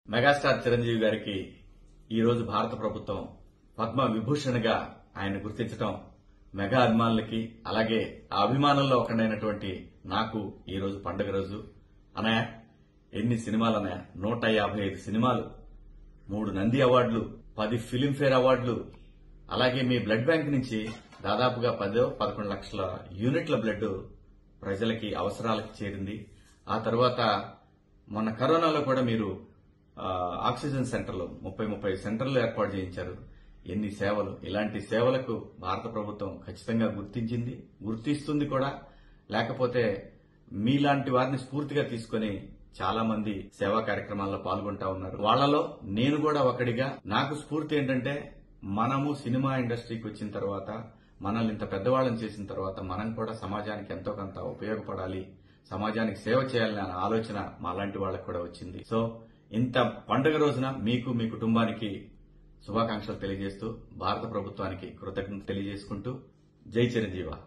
megastar Chiranjeevi గారికి ఈ రోజు భారత ప్రభుత్వం పద్మ విభూషణ్గా ఆయన గుర్తించడం మెగా అభిమానులకి అలాగే ఆ అభిమానుల్లో ఒకడైనటువంటి నాకు ఈ రోజు పండుగ రోజు అనయా ఎన్ని సినిమాలు అన్నయ్య నూట యాభై ఐదు సినిమాలు మూడు నంది అవార్డులు పది ఫిలింఫేర్ అవార్డులు అలాగే మీ బ్లడ్ బ్యాంక్ నుంచి దాదాపుగా పదో పదకొండు లక్షల యూనిట్ల బ్లడ్ ప్రజలకి అవసరాలకు చేరింది ఆ తర్వాత మొన్న కరోనాలో కూడా మీరు ఆ, ఆక్సిజన్ సెంటర్లు ముప్పై ముప్పై సెంటర్లు ఏర్పాటు చేయించారు ఎన్ని సేవలు ఇలాంటి సేవలకు భారత ప్రభుత్వం ఖచ్చితంగా గుర్తించింది గుర్తిస్తుంది కూడా లేకపోతే మీలాంటి వారిని స్ఫూర్తిగా తీసుకొని చాలా మంది సేవా కార్యక్రమాల్లో పాల్గొంటా ఉన్నారు వాళ్ళలో నేను కూడా ఒకడిగా నాకు స్ఫూర్తి ఏంటంటే మనము సినిమా ఇండస్ట్రీకి వచ్చిన తర్వాత మనల్ని ఇంత పెద్దవాళ్ళని చేసిన తర్వాత మనం కూడా సమాజానికి ఎంతో కొంత ఉపయోగపడాలి సమాజానికి సేవ చేయాలనే ఆలోచన మాలాంటి వాళ్ళకి కూడా వచ్చింది సో ఇంత పండుగ రోజున మీకు మీ కుటుంబానికి శుభాకాంక్షలు తెలియజేస్తూ భారత ప్రభుత్వానికి కృతజ్ఞత తెలియజేసుకుంటూ జై చిరంజీవ